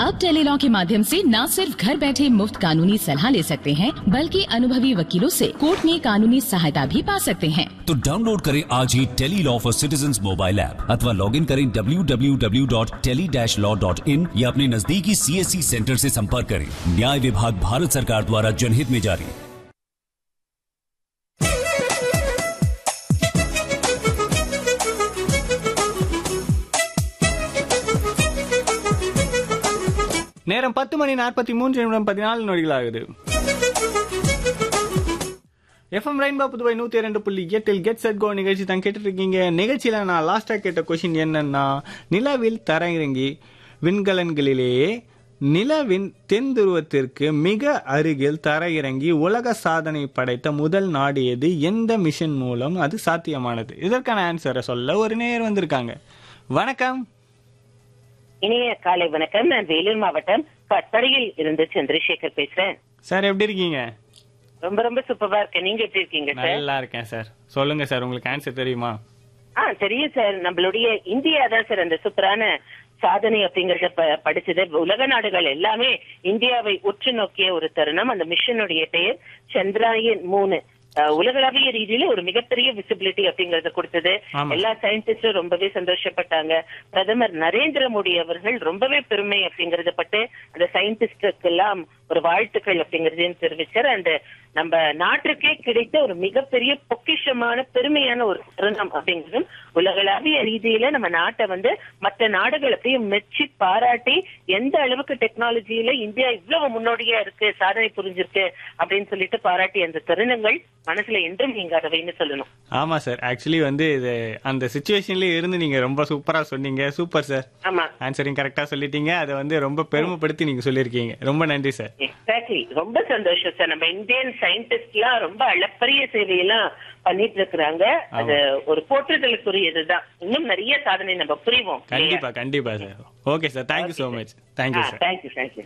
अब टेलीलॉ के माध्यम से न सिर्फ घर बैठे मुफ्त कानूनी सलाह ले सकते हैं बल्कि अनुभवी वकीलों से कोर्ट में कानूनी सहायता भी पा सकते हैं तो डाउनलोड करें आज ही tele law for citizen mobile app अथवा लॉग इन करें www.tele-law.in या अपने नजदीकी सीएससी सेंटर से संपर्क करें न्याय विभाग भारत सरकार द्वारा जनहित में जारी நேரம் பத்து மணி நாற்பத்தி மூன்று நிமிடம் பதினாலு நொடிகள் ஆகுது எஃப்எம் ரெயின்பா புதுவை நூத்தி இரண்டு புள்ளி எட்டில் கெட் செட் கோ நிகழ்ச்சி தான் கேட்டுட்டு இருக்கீங்க நிகழ்ச்சியில நான் லாஸ்டா கேட்ட கொஸ்டின் என்னன்னா நிலவில் தரையிறங்கி விண்கலன்களிலேயே நிலவின் தென் துருவத்திற்கு மிக அருகில் தரையிறங்கி உலக சாதனை படைத்த முதல் நாடு எது எந்த மிஷன் மூலம் அது சாத்தியமானது இதற்கான ஆன்சரை சொல்ல ஒரு நேர் வந்திருக்காங்க வணக்கம் இனிய காலை வணக்கம் நான் வேலூர் மாவட்டம் கட்டளையில் இருந்து சந்திரசேகர் பேசுறேன் சார் எப்படி இருக்கீங்க ரொம்ப ரொம்ப சூப்பரா இருக்கேன் நீங்க எப்படி இருக்கீங்க சார் நல்லா இருக்கேன் சார் சொல்லுங்க சார் உங்களுக்கு ஆன்சர் தெரியுமா ஆ தெரியும் சார் நம்மளுடைய இந்தியா தான் சார் அந்த சூப்பரான சாதனை அப்படிங்கறத ப- படிச்சது உலக நாடுகள் எல்லாமே இந்தியாவை உற்று நோக்கிய ஒரு தருணம் அந்த மிஷனுடைய பெயர் சந்திராயன் மூணு அஹ், உலகளாவிய ரீதியில ஒரு மிகப்பெரிய விசிபிலிட்டி அப்படிங்கறத கொடுத்தது ஆமா. எல்லா சயின்டிஸ்டும் ரொம்பவே சந்தோஷப்பட்டாங்க பிரதமர் நரேந்திர மோடி அவர்கள் ரொம்பவே பெருமை அப்படிங்கறத பட்டு அந்த சயின்டிஸ்டுக்கு எல்லாம் ஒரு வாழ்த்துக்கள் அப்படிங்கறதையும் தெரிவிச்சார் அண்ட் நம்ம நாட்டுக்கே கிடைத்த ஒரு மிகப்பெரிய பொக்கிஷமான பெருமையான ஒரு தருணம் அப்படிங்கிறதும் உலகளாவிய ரீதியில நம்ம நாட்டை வந்து மற்ற நாடுகள் அப்படியே மெச்சி பாராட்டி எந்த அளவுக்கு டெக்னாலஜியில இந்தியா இவ்வளவு முன்னோடியா இருக்கு சாதனை புரிஞ்சிருக்கு அப்படின்னு சொல்லிட்டு பாராட்டி அந்த தருணங்கள் மனசுல என்றும் நீங்காதவைன்னு சொல்லணும் ஆமா சார் ஆக்சுவலி வந்து இது அந்த சுச்சுவேஷன்ல இருந்து நீங்க ரொம்ப சூப்பரா சொன்னீங்க சூப்பர் சார் ஆமா ஆன்சரிங் கரெக்டா சொல்லிட்டீங்க அதை வந்து ரொம்ப பெருமைப்படுத்தி நீங்க சொல்லியிருக்கீங்க ரொம்ப நன்றி சார் எக்ஸாக்ட்லி ரொம்ப சந்தோஷம் சார் நம்ம இந்தியன் சயின்டிஸ்ட் எல்லாம் ரொம்ப அளப்பரிய சேவையெல்லாம் பண்ணிட்டு இருக்கிறாங்க அது ஒரு போற்றுதலுக்குரியதுதான் இன்னும் நிறைய சாதனை நம்ம புரிவோம் கண்டிப்பா கண்டிப்பா sir okay sir thank you so much thank you sir thank you thank you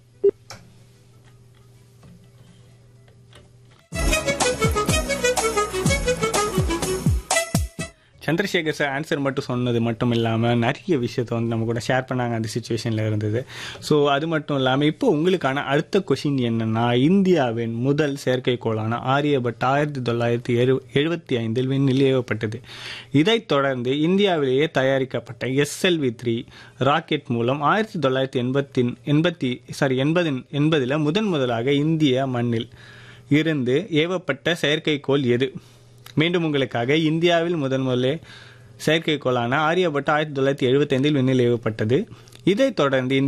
Chandrasekar sir answer மட்டும் சொன்னது மட்டும் இல்லாமல் நிறைய விஷயத்த வந்து நம்ம கூட ஷேர் பண்ணாங்க அந்த சுச்சுவேஷனில் இருந்தது ஸோ அது மட்டும் இல்லாமல் இப்போ உங்களுக்கான அடுத்த கொஷின் என்னன்னா இந்தியாவின் முதல் செயற்கைக்கோளான ஆரியபட் ஆயிரத்தி தொள்ளாயிரத்தி எழு எழுபத்தி ஐந்தில் விண்ணில் ஏவப்பட்டது இதைத் தொடர்ந்து இந்தியாவிலேயே தயாரிக்கப்பட்ட எஸ்எல்வி த்ரீ ராக்கெட் மூலம் ஆயிரத்தி தொள்ளாயிரத்தி எண்பத்தி எண்பத்தி சாரி எண்பதின் எண்பதில் முதன் முதலாக இந்திய மண்ணில் இருந்து ஏவப்பட்ட செயற்கைக்கோள் எது மீண்டும் உங்களுக்காக இந்தியாவில் முதன் முதலே செயற்கைக்கோளான ஆரியபட் ஆயிரத்தி தொள்ளாயிரத்தி எழுபத்தி ஐந்தில் விண்ணில் ஏவப்பட்டது இதைத் தொடர்ந்து